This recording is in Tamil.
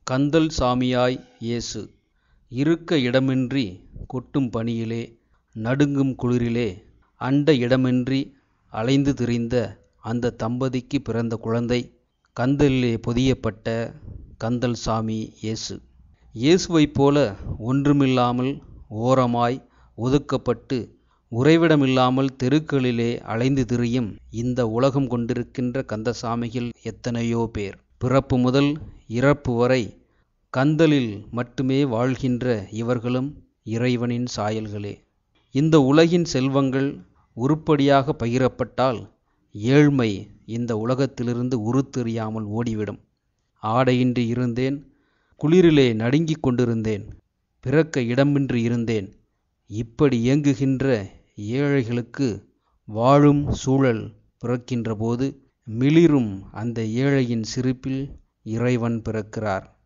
கந்தல் சாமியாய் இயேசு இருக்க இடமின்றி கொட்டும் பனியிலே நடுங்கும் குளிரிலே அண்ட இடமின்றி அலைந்து திரிந்த அந்த தம்பதிக்கு பிறந்த குழந்தை கந்தலிலே பொதியப்பட்ட கந்தல் சாமி இயேசு இயேசுவைப் போல ஒன்றுமில்லாமல் ஓரமாய் ஒதுக்கப்பட்டு உறைவிடமில்லாமல் தெருக்களிலே அலைந்து திரியும் இந்த உலகம் கொண்டிருக்கின்ற கந்தசாமிகள் எத்தனையோ பேர் பிறப்பு முதல் இறப்பு வரை கந்தலில் மட்டுமே வாழ்கின்ற இவர்களும் இறைவனின் சாயல்களே இந்த உலகின் செல்வங்கள் உருப்படியாக பகிரப்பட்டால் ஏழ்மை இந்த உலகத்திலிருந்து உருத்தெரியாமல் ஓடிவிடும் ஆடையின்றி இருந்தேன் குளிரிலே நடுங்கிக் கொண்டிருந்தேன் பிறக்க இடமின்றி இருந்தேன் இப்படி இயங்குகின்ற ஏழைகளுக்கு வாழும் சூழல் பிறக்கின்றபோது மிளிரும் அந்த ஏழையின் சிரிப்பில் இறைவன் பிறக்கிறார்